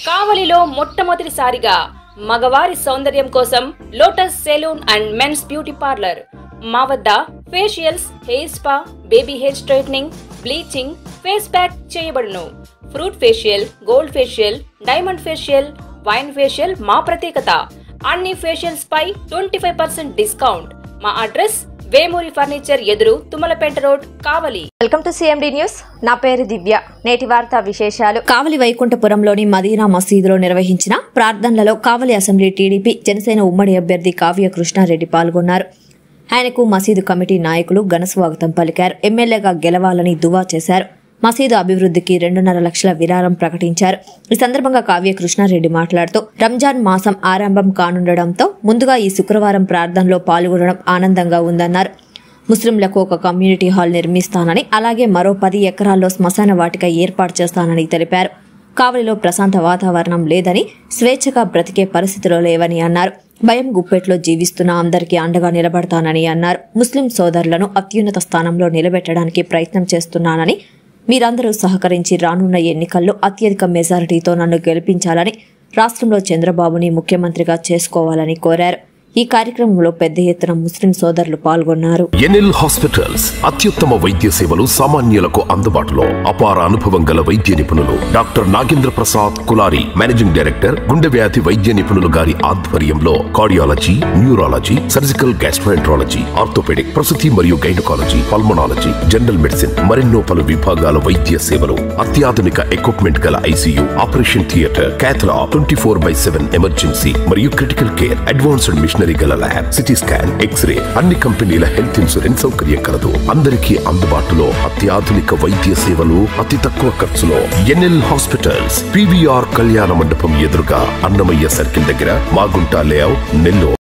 కావలిలో మొట్టమొదటిసారిగా మగవారి సౌందర్యం కోసం Lotus salon and men's beauty parlour మా వద్ద facials hair spa baby hair straightening bleaching face pack చేయబడును fruit facial gold facial diamond facial wine facial మా ప్రత్యేకత అన్ని ఫేషియల్స్ పై ట్వంటీ ఫైవ్ పర్సెంట్ డిస్కౌంట్ మా అడ్రస్ వేమూరి ఫర్నిచర్ ఎదురు Tummalapeta road Kavali welcome to CMD news నా పేరు దివ్య నేటి వార్తా విశేషాలు కావలి వైకుంఠపురంలోని మదీనా మసీదులో నిర్వహించిన ప్రార్థనలలో కావలి అసెంబ్లీ టీడీపీ జనసేన ఉమ్మడి అభ్యర్థి కావ్య కృష్ణారెడ్డి పాల్గొన్నారు ఆయనకు మసీదు కమిటీ నాయకులు ఘనస్వాగతం పలికారు ఎమ్మెల్యేగా గెలవాలని దువా చేశారు మసీదు అభివృద్ధికి రెండున్నర లక్షల విరాళం ప్రకటించారు ఈ సందర్భంగా కావ్య కృష్ణారెడ్డి మాట్లాడుతూ రంజాన్ మాసం ఆరంభం కానుండడంతో ముందుగా ఈ శుక్రవారం ప్రార్థనలో పాల్గొనడం ఆనందంగా ఉందన్నారు ముస్లింలకు ఒక కమ్యూనిటీ హాల్ నిర్మిస్తానని అలాగే మరో పది ఎకరాల్లో శ్మశాన వాటిక ఏర్పాటు చేస్తానని తెలిపారు కావలిలో ప్రశాంత వాతావరణం లేదని స్వేచ్ఛగా బ్రతికే పరిస్థితిలో లేవని అన్నారు భయం గుప్పెట్లో జీవిస్తున్న అందరికీ అండగా నిలబడతానని అన్నారు ముస్లిం సోదరులను అత్యున్నత స్థానంలో నిలబెట్టడానికి ప్రయత్నం చేస్తున్నానని మీరందరూ సహకరించి రానున్న ఎన్నికల్లో అత్యధిక మెజారిటీతో నన్ను గెలిపించాలని రాష్ట్రంలో చంద్రబాబుని ముఖ్యమంత్రిగా చేసుకోవాలని కోరారు ఈ కార్యక్రమంలో పెద్ద ఎత్తున ముస్లిం సోదరులు పాల్గొన్నారు ఎన్ఎల్ హాస్పిటల్స్ అత్యుత్తమ వైద్య సేవలు సామాన్యులకు అందుబాటులో అపార అనుభవం గల వైద్య నిపుణులు doctor Nagendra Prasad Kulari managing director గుండె వ్యాధి వైద్య నిపుణులు గారి ఆధ్వర్యంలో cardiology neurology surgical gastroenterology orthopaedic ప్రసూతి మరియు గైనకాలజీ పల్మనాలజీ జనరల్ మెడిసిన్ మరెన్నో పలు విభాగాల వైద్య సేవలు అత్యాధునిక ఎక్విప్మెంట్ గల ఐసీయూ ఆపరేషన్ థియేటర్ క్యాథలా twenty four by seven emergency మరియు క్రిటికల్ కేర్ అడ్వాన్స్డ్ మిషనరీ గల ల్యాబ్ సిటీ స్కాన్ ఎక్స్రే అన్ని కంపెనీల హెల్త్ ఇన్సూరెన్స్ సౌకర్యం కలదు అందరికీ అందుబాటులో అత్యాధునిక వైద్య సేవలు అతి తక్కువ ఖర్చులో ఎన్ఎల్ హాస్పిటల్స్ పివిఆర్ కళ్యాణ మండపం ఎదురుగా అన్నమయ్య సర్కిల్ దగ్గర మాగుంట లేఅవుట్ నెల్లూరు